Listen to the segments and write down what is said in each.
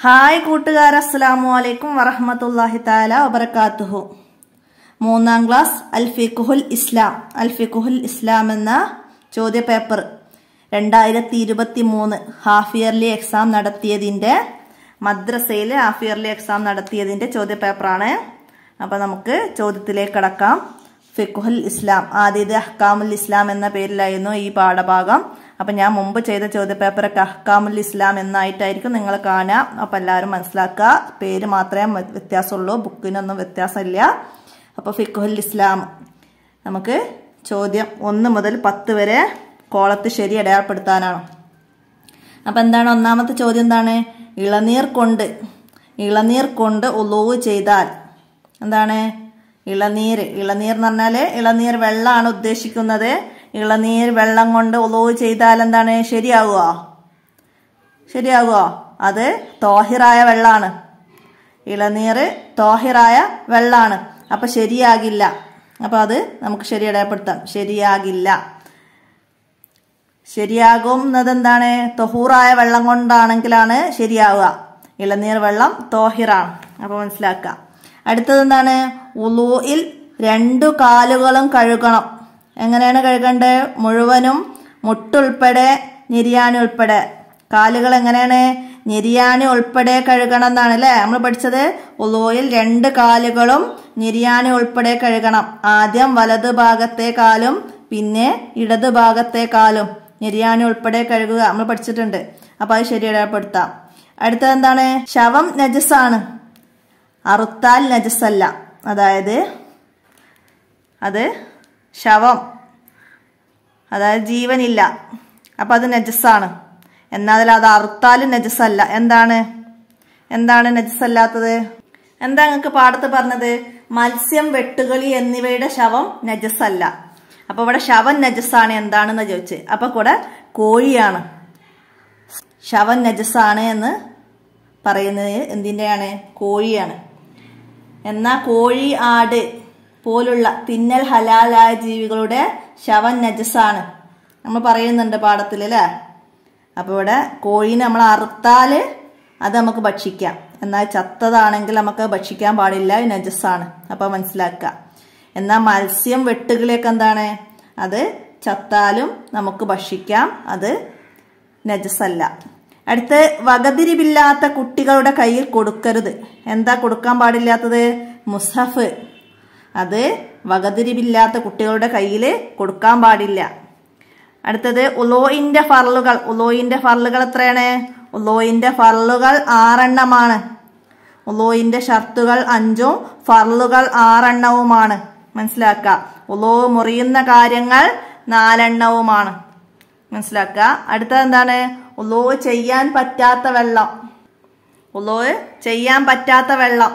Hi കൂട്ടുകാർ അസ്സലാമു അലൈക്കും വറഹമത്തല്ലാഹി താല വബർക്കാത്തുഹു മൂന്നാം ക്ലാസ് അൽഫിഖുൽ ഇസ്ലാം അൽഫിഖുൽ ഇസ്ലാം എന്ന ചോദ്യ പേപ്പർ രണ്ടായിരത്തി ഇരുപത്തി മൂന്ന് ഹാഫ് ഇയർലി എക്സാം നടത്തിയതിന്റെ മദ്രസയിൽ ഹാഫ് ഇയർലി എക്സാം നടത്തിയതിന്റെ ചോദ്യ പേപ്പറാണ് അപ്പൊ നമുക്ക് ചോദ്യത്തിലേക്ക് കടക്കാം ഫിഖുൽ ഇസ്ലാം ആദ്യത് അഹ്കാമുൽ ഇസ്ലാം എന്ന പേരിലായിരുന്നു ഈ പാഠഭാഗം അപ്പൊ ഞാൻ മുമ്പ് ചെയ്ത ചോദ്യപേപ്പറൊക്കെ അഹ്കാമുൽ ഇസ്ലാം എന്നായിട്ടായിരിക്കും നിങ്ങൾ കാണുക അപ്പൊ എല്ലാവരും മനസ്സിലാക്കുക പേര് മാത്രമേ വ്യത്യാസമുള്ളൂ ബുക്കിനൊന്നും വ്യത്യാസമില്ല അപ്പൊ ഫിഖുൽ ഇസ്ലാം നമുക്ക് ചോദ്യം ഒന്ന് മുതൽ പത്ത് വരെ കോളത്ത് ശരി അടയാളപ്പെടുത്താനാണ് അപ്പൊ എന്താണ് ഒന്നാമത്തെ ചോദ്യം എന്താണ് ഇളനീർ കൊണ്ട് ഇളനീർ കൊണ്ട് ഉളവ് ചെയ്താൽ എന്താണ് ഇളനീർ ഇളനീർ എന്ന് പറഞ്ഞാല് ഇളനീർ വെള്ളമാണ് ഉദ്ദേശിക്കുന്നത് ഇളനീർ വെള്ളം കൊണ്ട് ഉളവ് ചെയ്താൽ എന്താണ് ശരിയാകുമോ ശരിയാകുമോ അത് തോഹിറായ വെള്ളമാണ് ഇളനീർ തോഹിറായ വെള്ളമാണ് അപ്പൊ ശരിയാകില്ല അപ്പൊ അത് നമുക്ക് ശരിയടയപ്പെടുത്താം ശരിയാകില്ല ശരിയാകുന്നത് എന്താണ് തൊഹൂറായ വെള്ളം കൊണ്ടാണെങ്കിലാണ് ശരിയാവുക ഇളനീർ വെള്ളം തോഹിറാണ് അപ്പൊ മനസ്സിലാക്കുക അടുത്തത് എന്താണ് ഉലൂയിൽ രണ്ടു കാലുകളും കഴുകണം എങ്ങനെയാണ് കഴുകേണ്ടത് മുഴുവനും മുട്ടുൾപ്പെടെ നിര്യാണി ഉൾപ്പെടെ കാലുകൾ എങ്ങനെയാണ് നിര്യാണി ഉൾപ്പെടെ കഴുകണം എന്നാണ് അല്ലേ നമ്മൾ പഠിച്ചത് ഉലോയിൽ രണ്ട് കാലുകളും നിര്യാണി ഉൾപ്പെടെ കഴുകണം ആദ്യം വലതു ഭാഗത്തെ കാലും പിന്നെ ഇടതു ഭാഗത്തെ കാലും നിര്യാണി ഉൾപ്പെടെ കഴുകുക നമ്മൾ പഠിച്ചിട്ടുണ്ട് അപ്പൊ അത് ശരിയടപ്പെടുത്താം അടുത്തത് എന്താണ് ശവം നജസാണ് അറുത്താൽ നജസല്ല അതായത് അത് ശവം അതായത് ജീവനില്ല അപ്പൊ അത് നജസ്സാണ് എന്നാൽ അത് അറുത്താലും നജസ്സല്ല എന്താണ് എന്താണ് നജസ്സല്ലാത്തത് എന്താ നിങ്ങൾക്ക് പാടത്ത് പറഞ്ഞത് മത്സ്യം വെട്ടുകളി എന്നിവയുടെ ശവം നജസ്സല്ല അപ്പൊ ഇവിടെ ശവൻ നജസ്സാണ് എന്താണെന്ന് ചോദിച്ച് അപ്പൊ കൂടെ കോഴിയാണ് ശവൻ നജസ്സാണ് എന്ന് പറയുന്നത് എന്തിൻ്റെയാണ് കോഴിയാണ് എന്നാ കോഴി ആട് പോലുള്ള തിന്നൽ ഹലാലായ ജീവികളുടെ ശവൻ നജസാണ് നമ്മൾ പറയുന്നുണ്ട് പാഠത്തിൽ അല്ലേ അപ്പൊ ഇവിടെ കോഴീനെ നമ്മൾ അറുത്താല് അത് നമുക്ക് ഭക്ഷിക്കാം എന്നാൽ ചത്തതാണെങ്കിൽ നമുക്ക് ഭക്ഷിക്കാൻ പാടില്ല നജസാണ് അപ്പൊ മനസ്സിലാക്കുക എന്നാൽ മത്സ്യം വെട്ടുകിളിയൊക്കെ എന്താണ് അത് ചത്താലും നമുക്ക് ഭക്ഷിക്കാം അത് നജസല്ല അടുത്ത് വകതിരിവില്ലാത്ത കുട്ടികളുടെ കയ്യിൽ കൊടുക്കരുത് എന്താ കൊടുക്കാൻ പാടില്ലാത്തത് മുസഫ് അത് വകതിരിവില്ലാത്ത കുട്ടികളുടെ കയ്യിൽ കൊടുക്കാൻ പാടില്ല അടുത്തത് ഉലോയിന്റെ ഫർലുകൾ ഉലോയിന്റെ ഫർലുകൾ എത്രയാണ് ഉലോയിന്റെ ഫർലുകൾ ആറെണ്ണമാണ് ഉലോയിന്റെ ഷർത്തുകൾ അഞ്ചും ഫർലുകൾ ആറെണ്ണവുമാണ് മനസ്സിലാക്കുക ഉലോ മുറിയുന്ന കാര്യങ്ങൾ നാലെണ്ണവുമാണ് മനസ്സിലാക്കുക അടുത്തത് എന്താണ് ഉലോ ചെയ്യാൻ പറ്റാത്ത വെള്ളം ഉലോ ചെയ്യാൻ പറ്റാത്ത വെള്ളം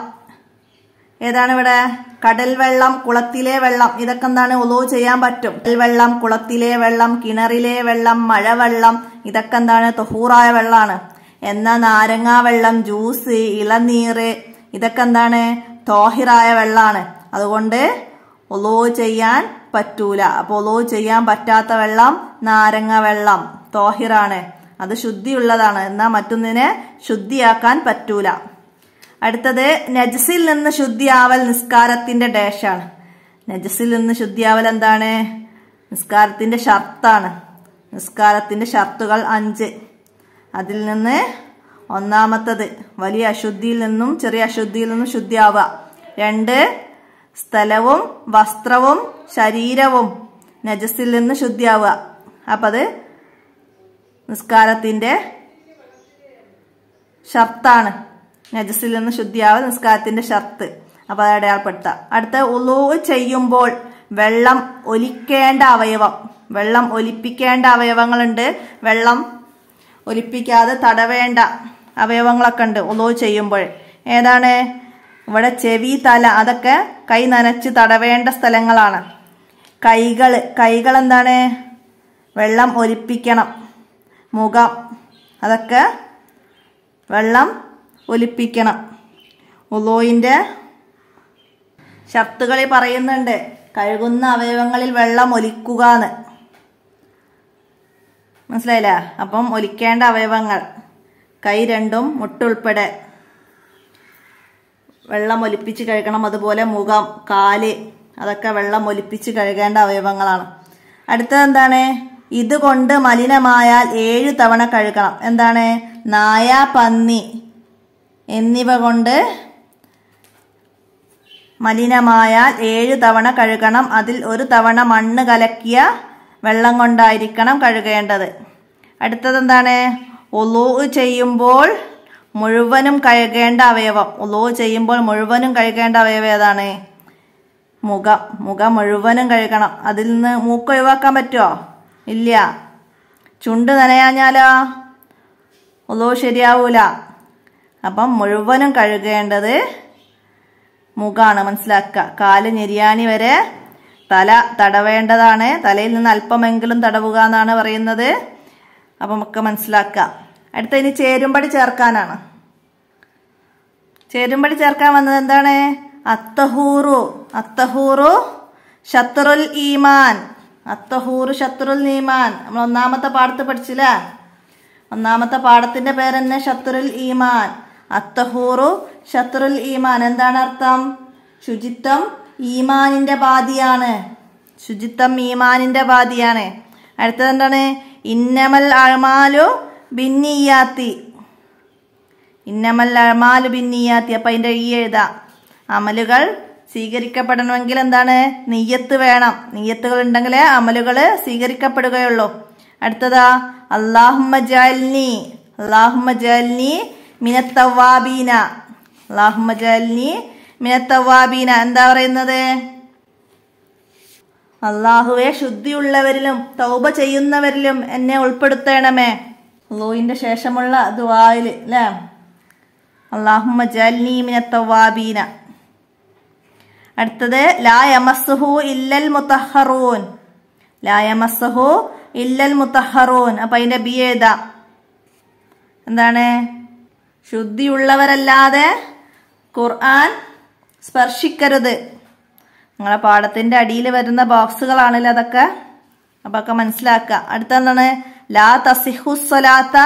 ഏതാണ് ഇവിടെ കടൽ വെള്ളം കുളത്തിലെ വെള്ളം ഇതൊക്കെ എന്താണ് ഉലോ ചെയ്യാൻ പറ്റും കടൽ വെള്ളം കുളത്തിലെ വെള്ളം കിണറിലെ വെള്ളം മഴവെള്ളം ഇതൊക്കെ എന്താണ് തൊഹൂറായ വെള്ളമാണ് എന്നാ നാരങ്ങാ വെള്ളം ജ്യൂസ് ഇളനീര് ഇതൊക്കെ എന്താണ് തോഹിറായ വെള്ളമാണ് അതുകൊണ്ട് ഒലോ ചെയ്യാൻ പറ്റൂല അപ്പൊ ഒലോ ചെയ്യാൻ പറ്റാത്ത വെള്ളം നാരങ്ങ വെള്ളം തോഹിറാണ് അത് ശുദ്ധിയുള്ളതാണ് എന്നാൽ മറ്റൊന്നിനെ ശുദ്ധിയാക്കാൻ പറ്റൂല അടുത്തത് നജസിൽ നിന്ന് ശുദ്ധിയാവൽ നിസ്കാരത്തിന്റെ ഡാഷാണ് നജസിൽ നിന്ന് ശുദ്ധിയാവൽ എന്താണ് നിസ്കാരത്തിന്റെ ഷർത്താണ് നിസ്കാരത്തിന്റെ ഷർത്തുകൾ അഞ്ച് അതിൽ നിന്ന് ഒന്നാമത്തത് വലിയ അശുദ്ധിയിൽ നിന്നും ചെറിയ അശുദ്ധിയിൽ നിന്നും ശുദ്ധിയാവുക രണ്ട് സ്ഥലവും വസ്ത്രവും ശരീരവും നജസിൽ നിന്ന് ശുദ്ധിയാവുക അപ്പം അത് നിസ്കാരത്തിന്റെ ഷർത്താണ് നജസിൽ നിന്ന് ശുദ്ധിയാവുക നിസ്കാരത്തിന്റെ ഷർത്ത് അപ്പൊ അത് അടയാളപ്പെടുത്താം അടുത്ത ഉളു ചെയ്യുമ്പോൾ വെള്ളം ഒലിക്കേണ്ട അവയവം വെള്ളം ഒലിപ്പിക്കേണ്ട അവയവങ്ങളുണ്ട് വെള്ളം ഒലിപ്പിക്കാതെ തടവേണ്ട അവയവങ്ങളൊക്കെ ഉണ്ട് ഉളു ചെയ്യുമ്പോൾ ഏതാണ് ഇവിടെ ചെവി തല അതൊക്കെ കൈ നനച്ച് തടവേണ്ട സ്ഥലങ്ങളാണ് കൈകൾ കൈകൾ എന്താണ് വെള്ളം ഒലിപ്പിക്കണം മുഖം അതൊക്കെ വെള്ളം ഒലിപ്പിക്കണം ഉലോയിന്റെ ഷർത്തുകളിൽ പറയുന്നുണ്ട് കഴുകുന്ന അവയവങ്ങളിൽ വെള്ളം ഒലിക്കുക എന്ന് മനസ്സിലായില്ല അപ്പം ഒലിക്കേണ്ട അവയവങ്ങൾ കൈ രണ്ടും മുട്ടുൾപ്പെടെ വെള്ളം ഒലിപ്പിച്ച് കഴുകണം അതുപോലെ മുഖം കാല് അതൊക്കെ വെള്ളം ഒലിപ്പിച്ച് കഴുകേണ്ട അവയവങ്ങളാണ് അടുത്തത് എന്താണ് ഇതുകൊണ്ട് മലിനമായാൽ ഏഴു തവണ കഴുകണം എന്താണ് നായ പന്നി എന്നിവ കൊണ്ട് മലിനമായാൽ ഏഴു തവണ കഴുകണം അതിൽ ഒരു തവണ മണ്ണ് കലക്കിയ വെള്ളം കൊണ്ടായിരിക്കണം കഴുകേണ്ടത് അടുത്തത് എന്താണ് ഒലൂ ചെയ്യുമ്പോൾ മുഴുവനും കഴുകേണ്ട അവയവം ഒലൂ ചെയ്യുമ്പോൾ മുഴുവനും കഴുകേണ്ട അവയവം ഏതാണ് മുഖം മുഖം മുഴുവനും കഴുകണം അതിൽ നിന്ന് മൂക്ക് ഒഴിവാക്കാൻ പറ്റുമോ ഇല്ല ചുണ്ട് നനയാഞ്ഞാലോ ഒലൂ ശരിയാവൂല അപ്പം മുഴുവനും കഴുകേണ്ടത് മുഖാണ് മനസ്സിലാക്കുക കാല് ഞെരിയാണി വരെ തല തടവേണ്ടതാണ് തലയിൽ നിന്ന് അല്പമെങ്കിലും തടവുക എന്നാണ് പറയുന്നത് അപ്പം ഒക്കെ മനസ്സിലാക്കുക അടുത്ത ഇനി ചേരുമ്പടി ചേർക്കാനാണ് ചേരുമ്പടി ചേർക്കാൻ വന്നത് എന്താണ് അത്തഹൂറു അത്തഹൂറു ഷത്രുൽ ഈമാൻ അത്തഹൂറു ഷത്രുൽ ഈമാൻ നമ്മൾ ഒന്നാമത്തെ പാഠത്ത് പഠിച്ചില്ലേ ഒന്നാമത്തെ പാഠത്തിന്റെ പേര് തന്നെ ഷത്രുൽ ഈമാൻ അത്തഹൂറു ഷത്രുൽ ഈമാൻ എന്താണ് അർത്ഥം ശുചിത്വം ഈമാനിന്റെ ബാധിയാണ് ശുചിത്വം ഈമാനിന്റെ ബാധിയാണ് അടുത്തത് എന്താണ് ഇന്നമൽ അഴമാലു ബിന്നിയാത്തി ഇന്നമൽ അഴമാലു ബിന്നിയാത്തി അപ്പൊ അതിന്റെ ഈ എഴുതാം അമലുകൾ സ്വീകരിക്കപ്പെടണമെങ്കിൽ എന്താണ് നെയ്യത്ത് വേണം നെയ്യത്തുകൾ ഉണ്ടെങ്കിലേ അമലുകൾ സ്വീകരിക്കപ്പെടുകയുള്ളൂ അടുത്തതാ അള്ളാഹുമ്മ ജാൽനി അള്ളാഹുമ്മ ജാൽനി മിനത്തവാബീന അള്ളാഹുമ്മ ജാൽനി മിനത്തവാബീന എന്താ പറയുന്നത് അള്ളാഹുവെ ശുദ്ധിയുള്ളവരിലും തൗബ ചെയ്യുന്നവരിലും എന്നെ ഉൾപ്പെടുത്തണമേ അള്ളൂഹിന്റെ ശേഷമുള്ള ദുവായിൽ അല്ലേ അള്ളാഹുമ്മ ജാൽനി മിനത്തവാബീന അടുത്തത് ലാ യമസ്സുഹു ഇല്ലൽ മുത്തഹറൂൻ ലാ യമസ്സുഹു ഇല്ലൽ മുത്തഹറൂൻ അപ്പൊ അതിന്റെ ബി എഴുതാം എന്താണ് ശുദ്ധിയുള്ളവരല്ലാതെ ഖുർആൻ സ്പർശിക്കരുത് നിങ്ങളെ പാഠത്തിന്റെ അടിയിൽ വരുന്ന ബോക്സുകളാണല്ലോ അതൊക്കെ അപ്പൊ ഒക്കെ മനസ്സിലാക്കുക അടുത്ത എന്താണ് ലാ തസിഹുസ്വലാത്ത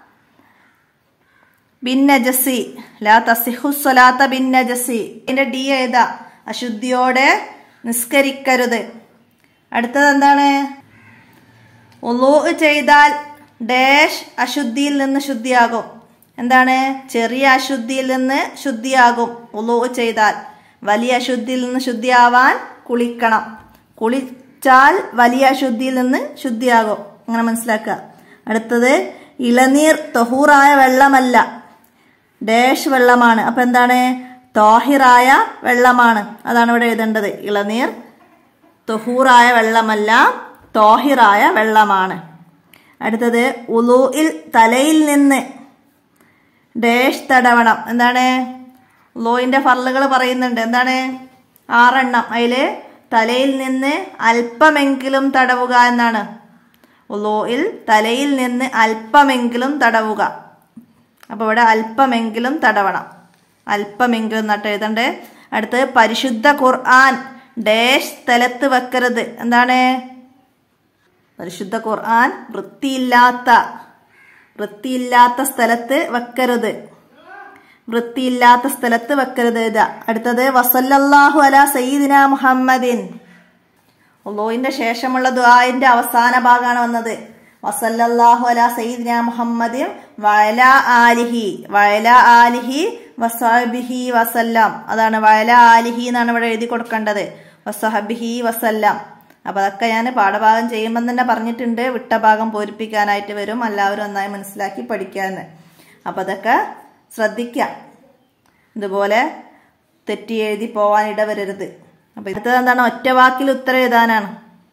ബിൻ നജസി ലാ തസിഹുസ്വലാത്ത ബിൻ നജസി ഇതിന്റെ ഡി ഏതാ അശുദ്ധിയോടെ നിസ്കരിക്കരുത് അടുത്തത് എന്താണ് ഉളൂ ചെയ്താൽ ഡാഷ് അശുദ്ധിയിൽ നിന്ന് ശുദ്ധിയാകും എന്താണ് ചെറിയ അശുദ്ധിയിൽ നിന്ന് ശുദ്ധിയാകും ഉളൂ ചെയ്താൽ വലിയ അശുദ്ധിയിൽ നിന്ന് ശുദ്ധിയാവാൻ കുളിക്കണം കുളിച്ചാൽ വലിയ അശുദ്ധിയിൽ നിന്ന് ശുദ്ധിയാകും അങ്ങനെ മനസ്സിലാക്കുക അടുത്തത് ഇളനീർ തൊഹൂറായ വെള്ളമല്ല ഡാഷ് വെള്ളമാണ് അപ്പൊ എന്താണ് തോഹിറായ വെള്ളമാണ് അതാണ് ഇവിടെ എഴുതേണ്ടത് ഇളനീർ തൊഹൂറായ വെള്ളമല്ല തോഹിറായ വെള്ളമാണ് അടുത്തത് ഉലൂയിൽ തലയിൽ നിന്ന് ഡേഷ് തടവണം എന്താണ് ഉലൂയിന്റെ ഫർളുകൾ പറയുന്നുണ്ട് എന്താണ് ആറെണ്ണം അതിൽ തലയിൽ നിന്ന് അല്പമെങ്കിലും തടവുക എന്നാണ് ഉലൂയിൽ തലയിൽ നിന്ന് അല്പമെങ്കിലും തടവുക അപ്പോൾ ഇവിടെ അല്പമെങ്കിലും തടവണം അല്പമെങ്കിലും നട്ട് എഴുതണ്ടേ അടുത്ത് പരിശുദ്ധ ഖുർആൻ ഡേഷ് സ്ഥലത്ത് വെക്കരുത് എന്താണ് പരിശുദ്ധ ഖുർആൻ വൃത്തിയില്ലാത്ത വൃത്തിയില്ലാത്ത സ്ഥലത്ത് വെക്കരുത് വൃത്തിയില്ലാത്ത സ്ഥലത്ത് വെക്കരുത് ഇതാ അടുത്തത് വസല്ലല്ലാഹു അല സയ്യിദിന മുഹമ്മദിൻ ഒള്ളോയിന്റെ ശേഷമുള്ള ദുആന്റെ അവസാന ഭാഗമാണ് വന്നത് വസല്ലല്ലാഹു അല സയ്യിദിന മുഹമ്മദിൻ വയല ആലിഹി വയല ആലിഹി വസഹബിഹി വസല്ലാം അതാണ് വയല ആലിഹി എന്നാണ് ഇവിടെ എഴുതി കൊടുക്കേണ്ടത് വസഹബിഹി വസല്ലാം അപ്പൊ അതൊക്കെ ഞാൻ പാഠഭാഗം ചെയ്യുമ്പോൾ തന്നെ പറഞ്ഞിട്ടുണ്ട് വിട്ട ഭാഗം പൂരിപ്പിക്കാനായിട്ട് വരും എല്ലാവരും നന്നായി മനസ്സിലാക്കി പഠിക്കാന്ന് അപ്പൊ അതൊക്കെ ശ്രദ്ധിക്കാം ഇതുപോലെ തെറ്റി എഴുതി പോവാൻ ഇടവരരുത് അപ്പൊ അടുത്തത് എന്താണ് ഒറ്റ വാക്കിൽ ഉത്തരം എഴുതാനാണ്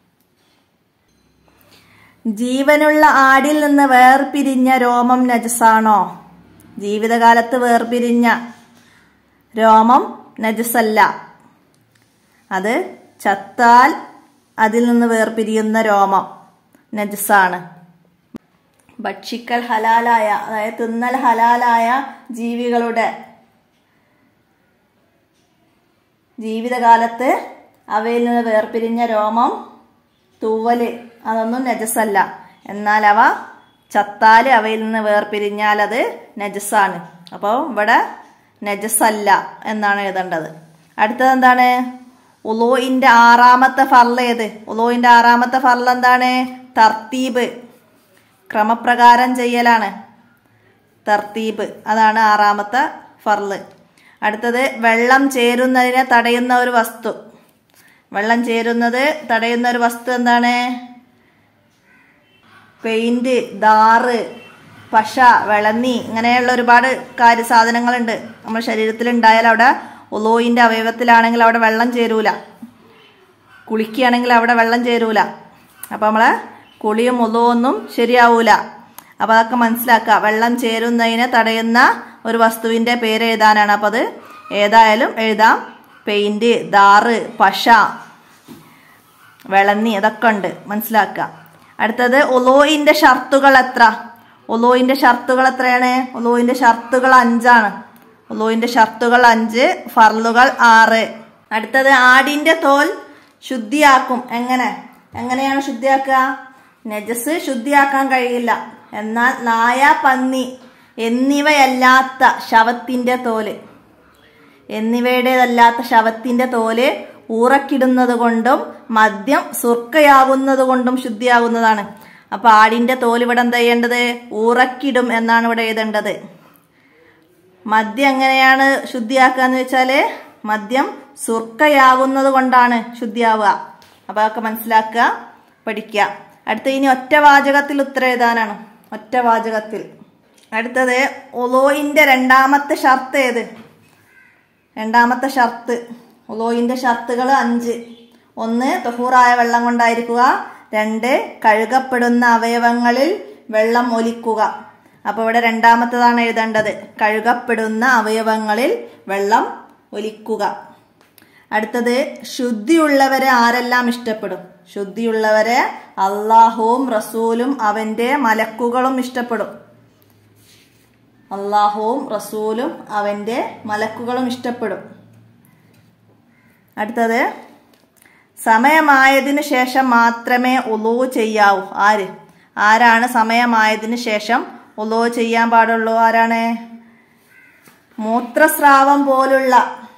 ജീവനുള്ള ആടിൽ നിന്ന് വേർപിരിഞ്ഞ രോമം നജസാണോ ജീവിതകാലത്ത് വേർപിരിഞ്ഞ രോമം നജസല്ല അത് ചത്താൽ അതിൽ നിന്ന് വേർപിരിയുന്ന രോമം നജസാണ് ഭക്ഷിക്കൽ ഹലാലായ അതായത് തിന്നൽ ഹലാലായ ജീവികളുടെ ജീവിതകാലത്ത് അവയിൽ നിന്ന് വേർപിരിഞ്ഞ രോമം തൂവല് അതൊന്നും നജസല്ല എന്നാൽ അവ ചത്താൽ അവയിൽ നിന്ന് വേർപിരിഞ്ഞാൽ അത് നജസാണ് അപ്പോൾ ഇവിടെ നജസല്ല എന്നാണ് എഴുതേണ്ടത് അടുത്തത് എന്താണ് ഉലോയിന്റെ ആറാമത്തെ ഫർള് ഏത് ഉലോയിന്റെ ആറാമത്തെ ഫർള് എന്താണ് തർത്തീബ് ക്രമപ്രകാരം ചെയ്യലാണ് തർത്തീബ് അതാണ് ആറാമത്തെ ഫർള് അടുത്തത് വെള്ളം ചേരുന്നതിനെ തടയുന്ന ഒരു വസ്തു വെള്ളം ചേരുന്നത് തടയുന്ന ഒരു വസ്തു എന്താണ് പെയിന്റ് ദാറ് പശ വിളന്നി ഇങ്ങനെയുള്ള ഒരുപാട് കാര്യ സാധനങ്ങളുണ്ട് നമ്മുടെ ശരീരത്തിൽ ഉണ്ടായാൽ അവിടെ ഒലോയിന്റെ അവയവത്തിലാണെങ്കിൽ അവിടെ വെള്ളം ചേരൂല കുളിക്കുകയാണെങ്കിൽ അവിടെ വെള്ളം ചേരൂല അപ്പൊ നമ്മളെ കുളിയും ഒന്നും ശരിയാവൂല അപ്പൊ അതൊക്കെ മനസ്സിലാക്കുക വെള്ളം ചേരുന്നതിനെ തടയുന്ന ഒരു വസ്തുവിന്റെ പേര് എഴുതാനാണ് അപ്പൊ അത് ഏതായാലും എഴുതാം പെയിന്റ് ദാറ് പശ വിളന്നി അതൊക്കെ ഉണ്ട് മനസ്സിലാക്കുക അടുത്തത് ഒലോയിന്റെ ഷർത്തുകൾ എത്ര ഒലോയിന്റെ ഷർത്തുകൾ എത്രയാണ് ഒലോയിന്റെ ഷർത്തുകൾ അഞ്ചാണ് ഒലോയിന്റെ ഷർത്തുകൾ അഞ്ച് ഫർലുകൾ ആറ് അടുത്തത് ആടിന്റെ തോൽ ശുദ്ധിയാക്കും എങ്ങനെ എങ്ങനെയാണ് ശുദ്ധിയാക്കുക നജസ് ശുദ്ധിയാക്കാൻ കഴിയില്ല എന്നാൽ നായ പന്നി എന്നിവയല്ലാത്ത ശവത്തിന്റെ തോല് എന്നിവയുടേതല്ലാത്ത ശവത്തിന്റെ തോല് ഊറക്കിടുന്നത് കൊണ്ടും മദ്യം സുർക്കയാകുന്നത് കൊണ്ടും ശുദ്ധിയാകുന്നതാണ് അപ്പൊ ആടിന്റെ തോല് ഇവിടെ എന്താ ചെയ്യേണ്ടത് ഊറക്കിടും എന്നാണ് ഇവിടെ എഴുതേണ്ടത് മദ്യം എങ്ങനെയാണ് ശുദ്ധിയാക്കുക എന്ന് വെച്ചാല് മദ്യം സുർക്കയാകുന്നത് കൊണ്ടാണ് ശുദ്ധിയാവുക അപ്പൊ അതൊക്കെ മനസ്സിലാക്കുക പഠിക്കുക അടുത്ത ഇനി ഒറ്റ വാചകത്തിൽ ഉത്തരം എഴുതാനാണ് ഒറ്റ വാചകത്തിൽ അടുത്തത് ഒലോയിന്റെ രണ്ടാമത്തെ ഷർത്ത് ഏത് രണ്ടാമത്തെ ഷർത്ത് ഉലോയിന്റെ ഷർത്തുകൾ അഞ്ച് ഒന്ന് തൊഹൂറായ വെള്ളം കൊണ്ടായിരിക്കുക രണ്ട് കഴുകപ്പെടുന്ന അവയവങ്ങളിൽ വെള്ളം ഒലിക്കുക അപ്പൊ ഇവിടെ രണ്ടാമത്തതാണ് എഴുതേണ്ടത് കഴുകപ്പെടുന്ന അവയവങ്ങളിൽ വെള്ളം ഒലിക്കുക അടുത്തത് ശുദ്ധിയുള്ളവരെ ആരെല്ലാം ഇഷ്ടപ്പെടും ശുദ്ധിയുള്ളവരെ അള്ളാഹുവും റസൂലും അവന്റെ മലക്കുകളും ഇഷ്ടപ്പെടും അള്ളാഹുവും റസൂലും അവന്റെ മലക്കുകളും ഇഷ്ടപ്പെടും അടുത്തത് സമയമായതിനു ശേഷം മാത്രമേ ഉളു ചെയ്യാവൂ ആര് ആരാണ് സമയമായതിനു ശേഷം ഉളു ചെയ്യാൻ പാടുള്ളൂ ആരാണ് മൂത്രസ്രാവം പോലുള്ള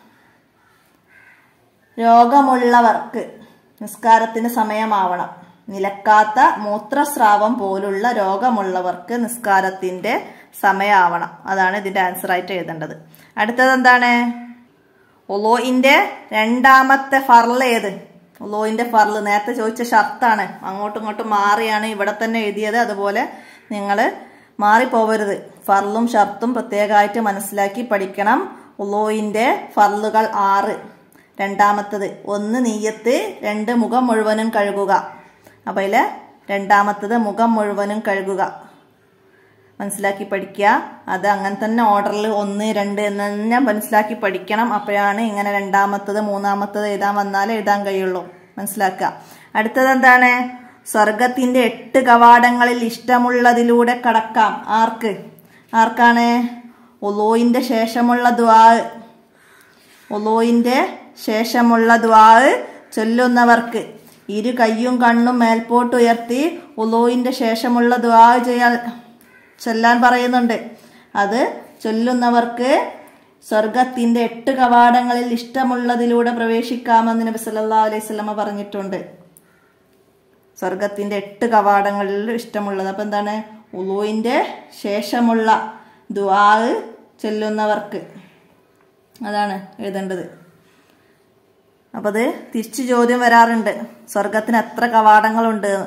രോഗമുള്ളവർക്ക് നിസ്കാരത്തിന് സമയമാവണം നിലക്കാത്ത മൂത്രസ്രാവം പോലുള്ള രോഗമുള്ളവർക്ക് നിസ്കാരത്തിന്റെ സമയമാവണം അതാണ് ഇതിന്റെ ആൻസർ ആയിട്ട് എഴുതേണ്ടത് അടുത്തത് എന്താണ് ഒലോയിന്റെ രണ്ടാമത്തെ ഫർള് ഏത് ഒലോയിന്റെ ഫർള് നേരത്തെ ചോദിച്ച ഷർത്താണ് അങ്ങോട്ടും ഇങ്ങോട്ടും മാറിയാണ് ഇവിടെ തന്നെ എഴുതിയത് അതുപോലെ നിങ്ങൾ മാറിപ്പോവരുത് ഫർളും ഷർത്തും പ്രത്യേകമായിട്ട് മനസ്സിലാക്കി പഠിക്കണം ഉലോയിന്റെ ഫർളുകൾ ആറ് രണ്ടാമത്തത് ഒന്ന് നീയത്ത് രണ്ട് മുഖം മുഴുവനും കഴുകുക അപ്പൊ അതില് രണ്ടാമത്തത് മുഖം മുഴുവനും കഴുകുക മനസ്സിലാക്കി പഠിക്കുക അത് അങ്ങനെ തന്നെ ഓർഡറിൽ ഒന്ന് രണ്ട് എന്ന് തന്നെ മനസ്സിലാക്കി പഠിക്കണം അപ്പോഴാണ് ഇങ്ങനെ രണ്ടാമത്തത് മൂന്നാമത്തത് എഴുതാൻ വന്നാൽ എഴുതാൻ കഴിയുള്ളൂ മനസ്സിലാക്കുക അടുത്തത് എന്താണ് സ്വർഗത്തിന്റെ എട്ട് കവാടങ്ങളിൽ ഇഷ്ടമുള്ളതിലൂടെ കടക്കാം ആർക്ക് ആർക്കാണ് ഒലോയിന്റെ ശേഷമുള്ള ദ്വാ ഒലോയിന്റെ ശേഷമുള്ള ദ്വാ ചൊല്ലുന്നവർക്ക് ഇരു കയ്യും കണ്ണും മേൽപോട്ട് ഉയർത്തി ഉലോയിന്റെ ശേഷമുള്ള ദ്വാ ചെയ്യാൻ ചൊല്ലാൻ പറയുന്നുണ്ട് അത് ചൊല്ലുന്നവർക്ക് സ്വർഗത്തിന്റെ എട്ട് കവാടങ്ങളിൽ ഇഷ്ടമുള്ളതിലൂടെ പ്രവേശിക്കാമെന്ന് നബി സല്ലല്ലാഹു അലൈഹി വസല്ലമ പറഞ്ഞിട്ടുണ്ട് സ്വർഗത്തിന്റെ എട്ട് കവാടങ്ങളിൽ ഇഷ്ടമുള്ളത് അപ്പൊ എന്താണ് ഉളുവിന്റെ ശേഷമുള്ള ദുആ ചൊല്ലുന്നവർക്ക് അതാണ് എഴുതേണ്ടത് അപ്പൊ അത് തിരിച്ചു ചോദ്യം വരാറുണ്ട് സ്വർഗത്തിന് എത്ര കവാടങ്ങളുണ്ട് എന്ന്.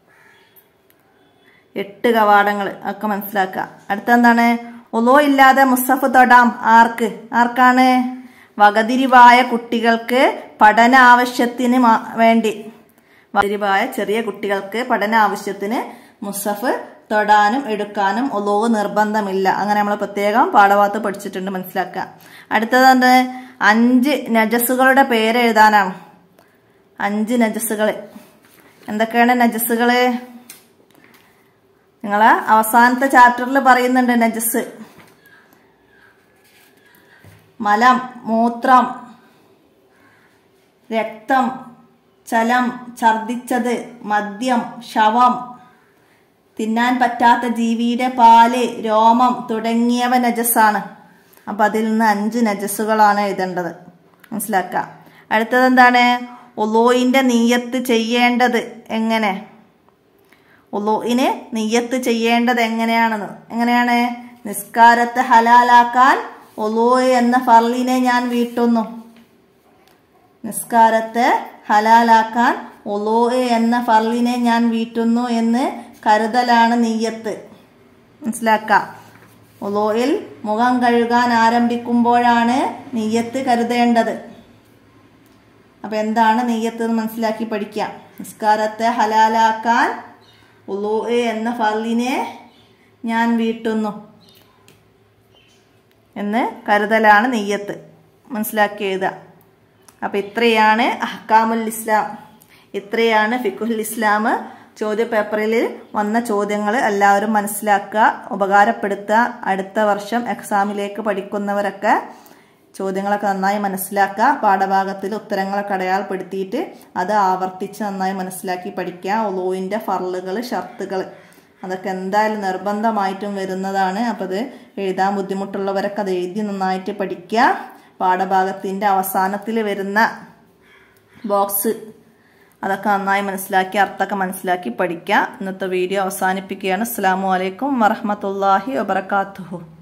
എട്ട് കവാടങ്ങൾ ഒക്കെ മനസ്സിലാക്കുക അടുത്തെന്താണ് ഒലോ ഇല്ലാതെ മുസഫ് തൊടാം ആർക്ക് ആർക്കാണ് വകതിരിവായ കുട്ടികൾക്ക് പഠന ആവശ്യത്തിന് മാ- വേണ്ടി വകതിരിവായ ചെറിയ കുട്ടികൾക്ക് പഠന ആവശ്യത്തിന് മുസഫ് തൊടാനും എടുക്കാനും ഒലോ നിർബന്ധമില്ല അങ്ങനെ നമ്മൾ പ്രത്യേകം പാഠഭാഗത്ത് പഠിച്ചിട്ടുണ്ട് മനസ്സിലാക്കുക അടുത്തത് എന്ത് അഞ്ച് നജസ്സുകളുടെ പേര് എഴുതാനാണ് അഞ്ച് നജസ്സുകൾ എന്തൊക്കെയാണ് നജസ്സുകള് നിങ്ങള് അവസാനത്തെ ചാപ്റ്ററിൽ പറയുന്നുണ്ട് നജസ് മലം മൂത്രം രക്തം ചലം ഛർദിച്ചത് മദ്യം ശവം തിന്നാൻ പറ്റാത്ത ജീവിയുടെ പാല് രോമം തുടങ്ങിയവ നജസ്സാണ് അപ്പൊ അതിൽ നിന്ന് അഞ്ച് നജസ്സുകളാണ് എഴുതേണ്ടത് മനസ്സിലാക്കുക അടുത്തത് എന്താണ് ഒലോയിന്റെ നീയത്ത് ചെയ്യേണ്ടത് എങ്ങനെ ഒലോയിന് നീയത്ത് ചെയ്യേണ്ടത് എങ്ങനെയാണെന്ന് എങ്ങനെയാണ് നിസ്കാരത്തെ ഹലാലാക്കാൻ ഒലോ എന്ന ഫർലിനെ ഞാൻ വീട്ടുന്നു നിസ്കാരത്തെ ഹലാലാക്കാൻ ഒലോ എന്ന ഫർലിനെ ഞാൻ വീട്ടുന്നു എന്ന് കരുതലാണ് നീയത്ത് മനസ്സിലാക്കുക ഒലോയിൽ മുഖം കഴുകാൻ ആരംഭിക്കുമ്പോഴാണ് നെയ്യത്ത് കരുതേണ്ടത് അപ്പൊ എന്താണ് നെയ്യത്ത് എന്ന് മനസ്സിലാക്കി പഠിക്കാം നിസ്കാരത്തെ ഹലാലാക്കാൻ ഉലൂ എന്ന ഫർലിനെ ഞാൻ വീട്ടുന്നു എന്ന് കരുതലാണ് നെയ്യത്ത് മനസ്സിലാക്കി എഴുതുക അപ്പൊ ഇത്രയാണ് അഹ്കാമുൽ ഇസ്ലാം ഇത്രയാണ് ഫിഖുൽ ഇസ്ലാം ചോദ്യ പേപ്പറിൽ വന്ന ചോദ്യങ്ങൾ എല്ലാവരും മനസ്സിലാക്കുക ഉപകാരപ്പെടുത്തുക അടുത്ത വർഷം എക്സാമിലേക്ക് പഠിക്കുന്നവരൊക്കെ ചോദ്യങ്ങളൊക്കെ നന്നായി മനസ്സിലാക്കുക പാഠഭാഗത്തിൽ ഉത്തരങ്ങളൊക്കെ അടയാളപ്പെടുത്തിയിട്ട് അത് ആവർത്തിച്ച് നന്നായി മനസ്സിലാക്കി പഠിക്കുക ഒലോയിൻ്റെ ഫറലുകൾ ഷർത്തുകൾ അതൊക്കെ എന്തായാലും നിർബന്ധമായിട്ടും വരുന്നതാണ് അപ്പോൾ അത് എഴുതാൻ ബുദ്ധിമുട്ടുള്ളവരൊക്കെ അത് എഴുതി നന്നായിട്ട് പഠിക്കുക പാഠഭാഗത്തിൻ്റെ അവസാനത്തിൽ വരുന്ന ബോക്സ് അതൊക്കെ നന്നായി മനസ്സിലാക്കി അർത്ഥമൊക്കെ മനസ്സിലാക്കി പഠിക്കുക ഇന്നത്തെ വീഡിയോ അവസാനിപ്പിക്കുകയാണ് അസ്സാം വലൈക്കും വറഹമത്തല്ലാഹി വബർക്കാത്തുഹു